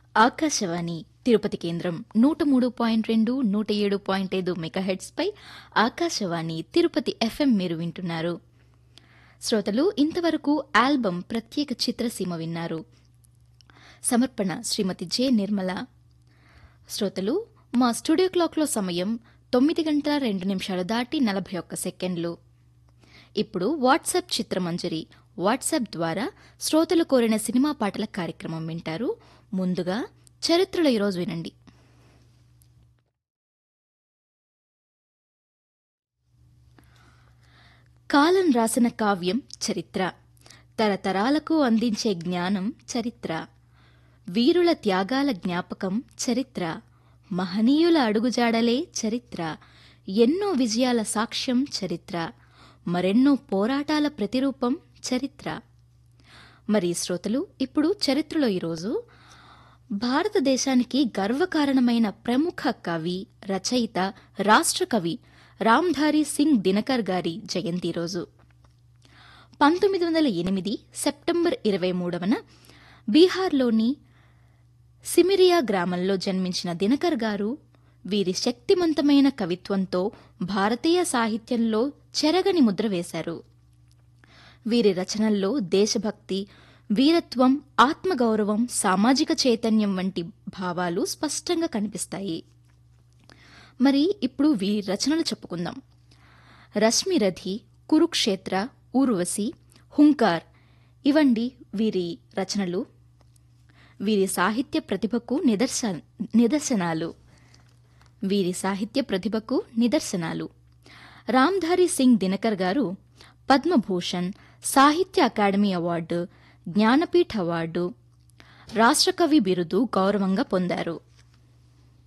ఆకాశవాణి తిరుపతి కేంద్రం నూట మూడు పాయింట్ రెండు నూట ఏడు పాయింట్ ఐదు మెగాహెడ్స్ పై ఆకాశవాణి తిరుపతి ఎఫ్ఎం మీరు వింటున్నారు శ్రోతలు ఇంతవరకు ఆల్బమ్ ప్రత్యేక చిత్రసీమ విన్నారు సమర్పణ శ్రీమతి జె నిర్మల శ్రోతలు మా స్టూడియో క్లాక్లో సమయం తొమ్మిది గంటల రెండు నిమిషాలు దాటి నలభై ఒక్క సెకండ్లు ఇప్పుడు వాట్సాప్ చిత్రమంజరి వాట్సాప్ ద్వారా శ్రోతలు కోరిన సినిమా పాటల కార్యక్రమం వింటారు ముందుగా చరిత్రలో ఈరోజు వినండి కాలం రాసిన కావ్యం చరిత్ర తరతరాలకు అందించే జ్ఞానం చరిత్ర వీరుల త్యాగాల జ్ఞాపకం చరిత్ర మహనీయుల అడుగుజాడలే చరిత్ర ఎన్నో విజయాల సాక్ష్యం చరిత్ర మరెన్నో పోరాటాల ప్రతిరూపం చరిత్ర మరి శ్రోతలు ఇప్పుడు చరిత్రలో ఈరోజు భారతదేశానికి గర్వకారణమైన ప్రముఖ కవి రచయిత రాష్ట్ర కవి రామ్ధారి సింగ్ దినకర్ గారి జయంతి రోజు పంతొమ్మిది వందల ఎనిమిది సెప్టెంబర్ ఇరవై మూడవన బీహార్లోని సిమిరియా గ్రామంలో జన్మించిన దినకర్ గారు వీరి శక్తిమంతమైన కవిత్వంతో భారతీయ సాహిత్యంలో చెరగని ముద్ర వేశారు వీరి రచనల్లో దేశభక్తి వీరత్వం ఆత్మగౌరవం సామాజిక చైతన్యం వంటి భావాలు స్పష్టంగా కనిపిస్తాయి మరి ఇప్పుడు వీరి రచనలు చెప్పుకుందాం రశ్మిరథి కురుక్షేత్ర ఊర్వశి హుంకార్ ఇవండి వీరి రచనలు వీరి సాహిత్య ప్రతిభకు నిదర్శ నిదర్శనాలు వీరి సాహిత్య ప్రతిభకు నిదర్శనాలు రామ్ధారి సింగ్ దినకర్ గారు Padma Bhushan Sahitya academy award Jnanpith award రాష్ట్రకవి బిరుదు గౌరవంగా పొందారు